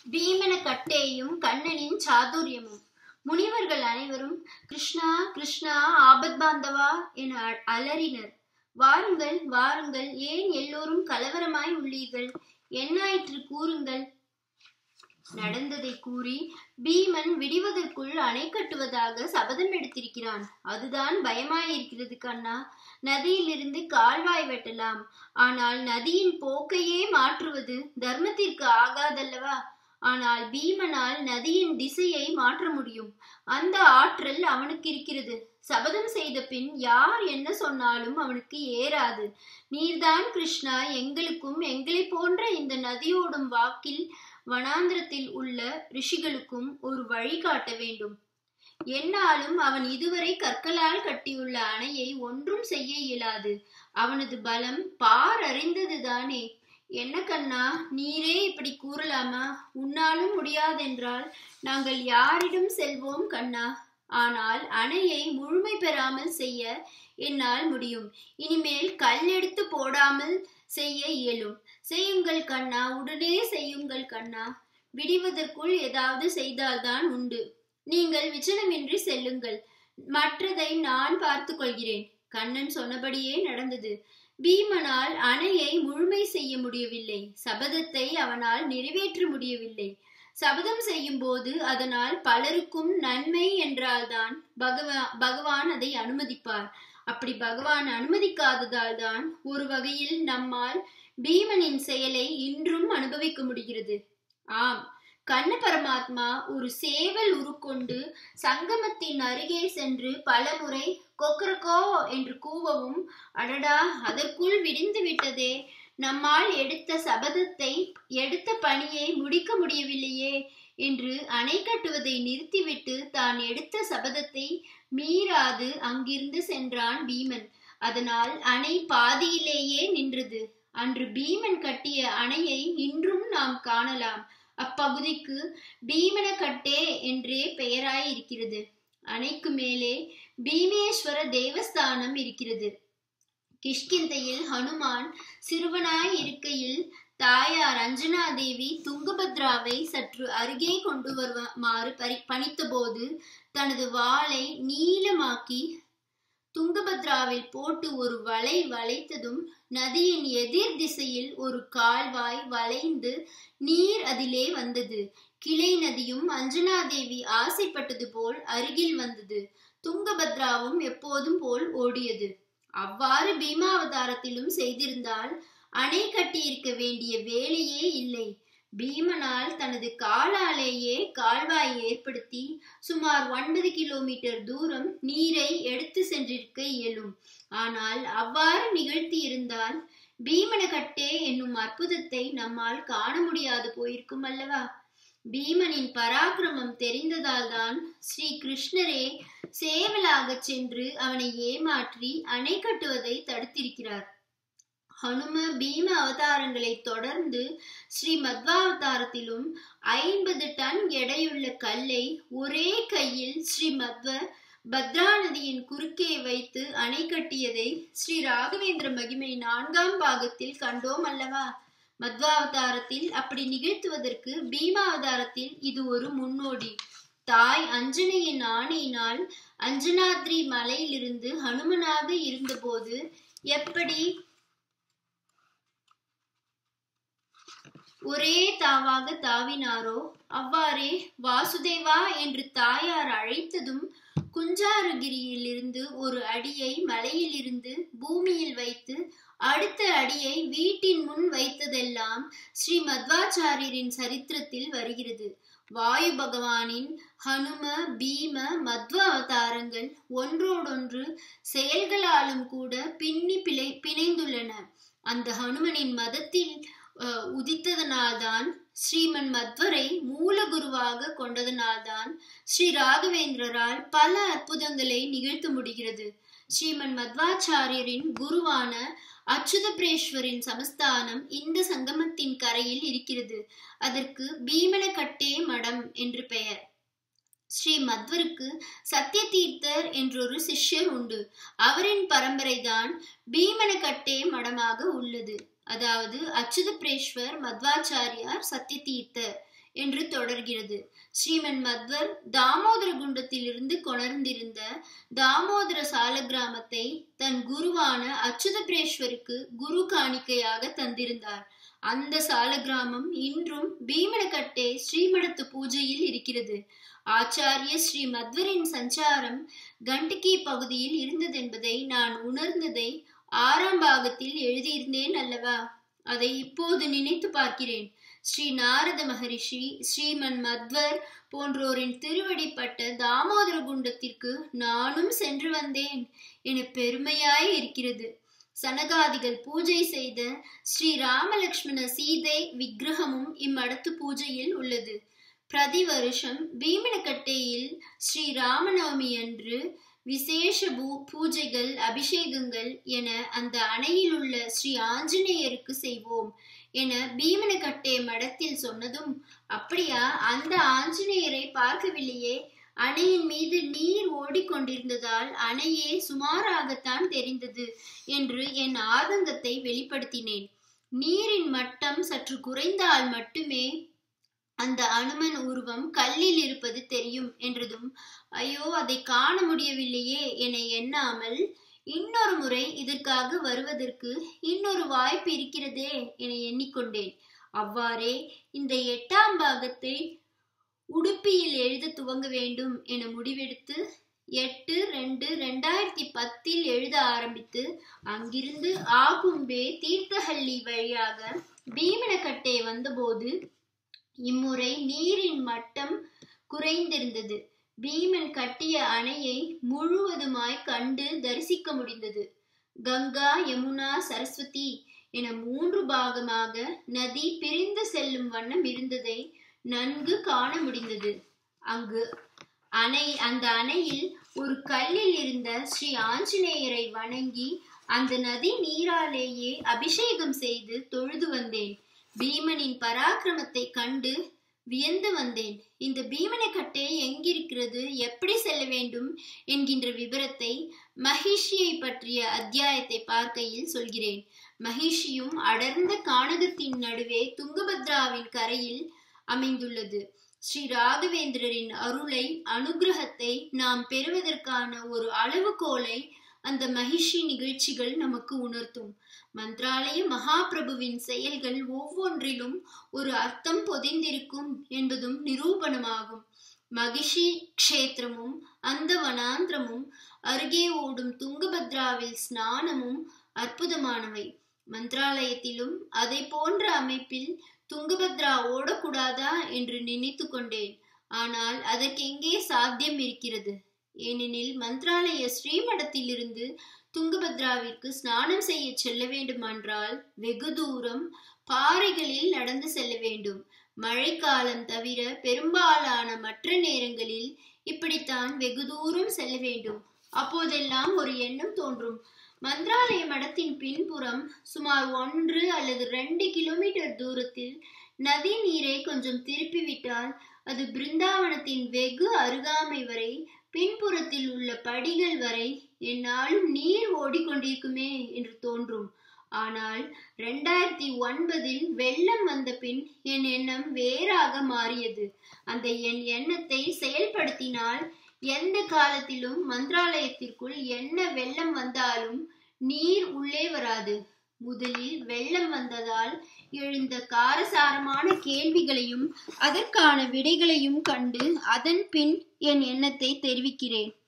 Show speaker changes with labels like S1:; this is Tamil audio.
S1: பீமன கட்டேயும் கண்ணனின் சாதுரியமும் முனிவர்கள் அனைவரும் கிருஷ்ணா கிருஷ்ணா ஆபத் பாந்தவா என அ- அலறினர் வாருங்கள் வாருங்கள் ஏன் எல்லோரும் கலவரமாய் உள்ளீர்கள் என்னாயிற்று கூறுங்கள் நடந்ததை கூறி பீமன் விடிவதற்குள் அணை கட்டுவதாக சபதம் எடுத்திருக்கிறான் அதுதான் பயமாயிருக்கிறது கண்ணா நதியிலிருந்து கால்வாய் வெட்டலாம் ஆனால் நதியின் போக்கையே மாற்றுவது தர்மத்திற்கு ஆகாதல்லவா ஆனால் பீமனால் நதியின் திசையை மாற்ற முடியும் அந்த ஆற்றல் அவனுக்கு இருக்கிறது சபதம் செய்த பின் யார் என்ன சொன்னாலும் அவனுக்கு ஏறாது நீர்தான் கிருஷ்ணா எங்களுக்கும் எங்களை போன்ற இந்த நதியோடும் வாக்கில் வனாந்திரத்தில் உள்ள ரிஷிகளுக்கும் ஒரு வழி காட்ட வேண்டும் என்னாலும் அவன் இதுவரை கற்களால் கட்டியுள்ள அணையை ஒன்றும் செய்ய இயலாது அவனது பலம் பார் அறிந்ததுதானே என்ன கண்ணா நீரே இப்படி கூறலாமா உன்னாலும் முடியாதென்றால் நாங்கள் யாரிடம் செல்வோம் கண்ணா ஆனால் அணையை முழுமை பெறாமல் செய்ய என்னால் முடியும் இனிமேல் கல் எடுத்து போடாமல் செய்ய இயலும் செய்யுங்கள் கண்ணா உடனே செய்யுங்கள் கண்ணா விடிவதற்குள் ஏதாவது செய்தால்தான் உண்டு நீங்கள் விச்சனமின்றி செல்லுங்கள் மற்றதை நான் பார்த்து கொள்கிறேன் கண்ணன் சொன்னபடியே நடந்தது பீமனால் அணையை முழுமை செய்ய முடியவில்லை சபதத்தை அவனால் நிறைவேற்ற முடியவில்லை சபதம் செய்யும் போது அதனால் பலருக்கும் நன்மை என்றால்தான் பகவா பகவான் அதை அனுமதிப்பார் அப்படி பகவான் அனுமதிக்காததால் தான் ஒரு வகையில் நம்மால் பீமனின் செயலை இன்றும் அனுபவிக்க முடிகிறது ஆம் கண்ண பரமாத்மா ஒரு சேவல் உருக்கொண்டு சங்கமத்தின் அருகே சென்று பலமுறை கொக்கரக்கோ என்று கூவவும் அடடா அதற்குள் விடிந்து விட்டதே நம்மால் எடுத்த சபதத்தை எடுத்த பணியை முடிக்க முடியவில்லையே என்று அணை கட்டுவதை நிறுத்திவிட்டு தான் எடுத்த சபதத்தை மீறாது அங்கிருந்து சென்றான் பீமன் அதனால் அணை பாதியிலேயே நின்றது அன்று பீமன் கட்டிய அணையை இன்றும் நாம் காணலாம் அப்பகுதிக்கு பீமனக்கட்டே என்றே பெயராய் இருக்கிறது அணைக்கு மேலே பீமேஸ்வர தேவஸ்தானம் இருக்கிறது கிஷ்கிந்தையில் ஹனுமான் சிறுவனாய் இருக்கையில் தாயார் அஞ்சனா தேவி துங்கபத்ராவை சற்று அருகே கொண்டு வருமாறு பரி பணித்தபோது தனது வாளை நீளமாக்கி துங்கபத்ராவில் போட்டு ஒரு வலை வளைத்ததும் நதியின் எதிர் திசையில் ஒரு கால்வாய் வளைந்து நீர் அதிலே வந்தது கிளை நதியும் அஞ்சனாதேவி ஆசைப்பட்டது போல் அருகில் வந்தது துங்கபத்ராவும் எப்போதும் போல் ஓடியது அவ்வாறு பீமாவதாரத்திலும் செய்திருந்தால் அணை கட்டியிருக்க வேண்டிய வேலையே இல்லை பீமனால் தனது காலாலேயே கால்வாய் ஏற்படுத்தி சுமார் ஒன்பது கிலோமீட்டர் தூரம் நீரை எடுத்து சென்றிருக்க இயலும் ஆனால் அவ்வாறு நிகழ்த்தி இருந்தால் பீமனகட்டே என்னும் அற்புதத்தை நம்மால் காண முடியாது போயிருக்கும் அல்லவா பீமனின் பராக்கிரமம் தெரிந்ததால் தான் ஸ்ரீ கிருஷ்ணரே சேவலாகச் சென்று அவனை ஏமாற்றி அணை கட்டுவதை தடுத்திருக்கிறார் ஹனும பீம அவதாரங்களை தொடர்ந்து ஸ்ரீ மத்வாவதாரத்திலும் ஐம்பது டன் எடையுள்ள கல்லை ஒரே கையில் ஸ்ரீ மத்வ பத்ரா நதியின் குறுக்கே வைத்து அணை கட்டியதை ஸ்ரீ ராகவேந்திர மகிமை நான்காம் பாகத்தில் கண்டோம் அல்லவா மத்வாவதாரத்தில் அப்படி நிகழ்த்துவதற்கு பீமாவதாரத்தில் இது ஒரு முன்னோடி தாய் அஞ்சனையின் ஆணையினால் அஞ்சனாத்ரி மலையிலிருந்து ஹனுமனாக இருந்தபோது எப்படி ஒரே தாவாக தாவினாரோ அவ்வாறே வாசுதேவா என்று தாயார் அழைத்ததும் குஞ்சாரகிரியில் இருந்து ஒரு அடியை மலையில் இருந்து பூமியில் வைத்து அடுத்த அடியை வீட்டின் முன் வைத்ததெல்லாம் ஸ்ரீ மத்வாச்சாரியரின் சரித்திரத்தில் வருகிறது வாயு பகவானின் ஹனும பீம மத்வ அவதாரங்கள் ஒன்றோடொன்று செயல்களாலும் கூட பின்னி பிழை பிணைந்துள்ளன அந்த ஹனுமனின் மதத்தில் அஹ், உதித்ததனால்தான் ஸ்ரீமன் மத்வரை மூலகுருவாக கொண்டதனால்தான் ஸ்ரீ ராகவேந்திரரால் பல அற்புதங்களை நிகழ்த்த முடிகிறது ஸ்ரீமன் மத்வாச்சாரியரின் குருவான அச்சுதபிரேஸ்வரின் சமஸ்தானம் இந்த சங்கமத்தின் கரையில் இருக்கிறது அதற்கு பீமனகட்டே மடம் என்று பெயர் ஸ்ரீ மத்வருக்கு சத்யதீர்த்தர் என்றொரு சிஷ்யர் உண்டு அவரின் பரம்பரைதான் பீமனகட்டே மடமாக உள்ளது அதாவது அச்சுதபிரேஸ்வர் மத்வாச்சாரியார் சத்யதீர்த்தர் என்று தொடர்கிறது ஸ்ரீமன் மத்வர் தாமோதர குண்டத்திலிருந்து கொணர்ந்திருந்த தாமோதர சால கிராமத்தை தன் குருவான அச்சுதபிரேஸ்வருக்கு குரு காணிக்கையாக தந்திருந்தார் அந்த சால கிராமம் இன்றும் பீமனக்கட்டே ஸ்ரீமடத்து பூஜையில் இருக்கிறது ஆச்சாரிய ஸ்ரீ மத்வரின் சஞ்சாரம் கண்டகி பகுதியில் இருந்ததென்பதை நான் உணர்ந்ததை ஆறாம் பாகத்தில் எழுதியிருந்தேன் அல்லவா அதை இப்போது நினைத்து பார்க்கிறேன் ஸ்ரீ நாரத மகரிஷி ஸ்ரீமன் மத்வர் போன்றோரின் திருவடிப்பட்ட தாமோதர குண்டத்திற்கு நானும் சென்று வந்தேன் என பெருமையாய் இருக்கிறது சனகாதிகள் பூஜை செய்த ஸ்ரீ ராமலக்ஷ்மண சீதை விக்கிரகமும் இம்மடத்து பூஜையில் உள்ளது பிரதி வருஷம் பீமனக்கட்டையில் ஸ்ரீ ராமநவமி அன்று விசேஷ பூ பூஜைகள் அபிஷேகங்கள் என அந்த அணையில் உள்ள ஸ்ரீ ஆஞ்சநேயருக்கு செய்வோம் என பீமனக்கட்டை மடத்தில் சொன்னதும் அப்படியா அந்த ஆஞ்சநேயரை பார்க்கவில்லையே அணையின் மீது நீர் ஓடிக்கொண்டிருந்ததால் அணையே சுமாராகத்தான் தெரிந்தது என்று என் ஆதங்கத்தை வெளிப்படுத்தினேன் நீரின் மட்டம் சற்று குறைந்தால் மட்டுமே அந்த அனுமன் உருவம் கல்லில் இருப்பது தெரியும் என்றதும் ஐயோ அதை காண முடியவில்லையே என எண்ணாமல் இன்னொரு முறை இதற்காக வருவதற்கு இன்னொரு வாய்ப்பு இருக்கிறதே என எண்ணிக்கொண்டேன் அவ்வாறே இந்த எட்டாம் பாகத்தை உடுப்பியில் எழுத துவங்க வேண்டும் என முடிவெடுத்து எட்டு ரெண்டு ரெண்டாயிரத்தி பத்தில் எழுத ஆரம்பித்து அங்கிருந்து ஆகும்பே தீர்த்தஹள்ளி வழியாக பீமனக்கட்டை வந்தபோது இம்முறை நீரின் மட்டம் குறைந்திருந்தது பீமன் கட்டிய அணையை முழுவதுமாய் கண்டு தரிசிக்க முடிந்தது கங்கா யமுனா சரஸ்வதி என மூன்று பாகமாக நதி பிரிந்து செல்லும் வண்ணம் இருந்ததை நன்கு காண முடிந்தது அங்கு அணை அந்த அணையில் ஒரு கல்லில் இருந்த ஸ்ரீ ஆஞ்சநேயரை வணங்கி அந்த நதி நீராலேயே அபிஷேகம் செய்து தொழுது வந்தேன் பீமனின் பராக்கிரமத்தை கண்டு வியந்து வந்தேன் இந்த பீமனக்கட்டை எங்கிருக்கிறது எப்படி செல்ல வேண்டும் என்கின்ற விபரத்தை மகிஷியை பற்றிய அத்தியாயத்தை பார்க்கையில் சொல்கிறேன் மகிஷியும் அடர்ந்த கானகத்தின் நடுவே துங்கபத்ராவின் கரையில் அமைந்துள்ளது ஸ்ரீ ராகவேந்திரரின் அருளை அனுகிரகத்தை நாம் பெறுவதற்கான ஒரு அளவுகோலை அந்த மகிஷி நிகழ்ச்சிகள் நமக்கு உணர்த்தும் மந்திராலய மகாபிரபுவின் செயல்கள் ஒவ்வொன்றிலும் ஒரு அர்த்தம் பொதிந்திருக்கும் என்பதும் நிரூபணமாகும் மகிஷி க்ஷேத்திரமும் அந்த வனாந்திரமும் அருகே ஓடும் துங்கபத்ராவில் ஸ்நானமும் அற்புதமானவை மந்திராலயத்திலும் அதை போன்ற அமைப்பில் துங்கபத்ரா ஓடக்கூடாதா என்று நினைத்து கொண்டேன் ஆனால் அதற்கெங்கே சாத்தியம் இருக்கிறது ஏனெனில் மந்திராலய ஸ்ரீமடத்திலிருந்து துங்கபத்ராவிற்கு ஸ்நானம் செய்ய செல்ல வேண்டுமென்றால் வெகு தூரம் பாறைகளில் நடந்து செல்ல வேண்டும் மழைக்காலம் தவிர பெரும்பாலான மற்ற நேரங்களில் இப்படித்தான் வெகு தூரம் செல்ல வேண்டும் அப்போதெல்லாம் ஒரு எண்ணம் தோன்றும் மந்திராலய மடத்தின் பின்புறம் சுமார் ஒன்று அல்லது ரெண்டு கிலோமீட்டர் தூரத்தில் நதி நீரை கொஞ்சம் திருப்பிவிட்டால் அது பிருந்தாவனத்தின் வெகு அருகாமை வரை பின்புறத்தில் உள்ள படிகள் வரை என்னாலும் நீர் ஓடிக்கொண்டிருக்குமே என்று தோன்றும் ஆனால் ரெண்டாயிரத்தி ஒன்பதில் வெள்ளம் வந்த பின் என் எண்ணம் வேறாக மாறியது அந்த என் எண்ணத்தை செயல்படுத்தினால் எந்த காலத்திலும் மந்திராலயத்திற்குள் என்ன வெள்ளம் வந்தாலும் நீர் உள்ளே வராது முதலில் வெள்ளம் வந்ததால் எழுந்த காரசாரமான கேள்விகளையும் அதற்கான விடைகளையும் கண்டு அதன் பின் என் எண்ணத்தை தெரிவிக்கிறேன்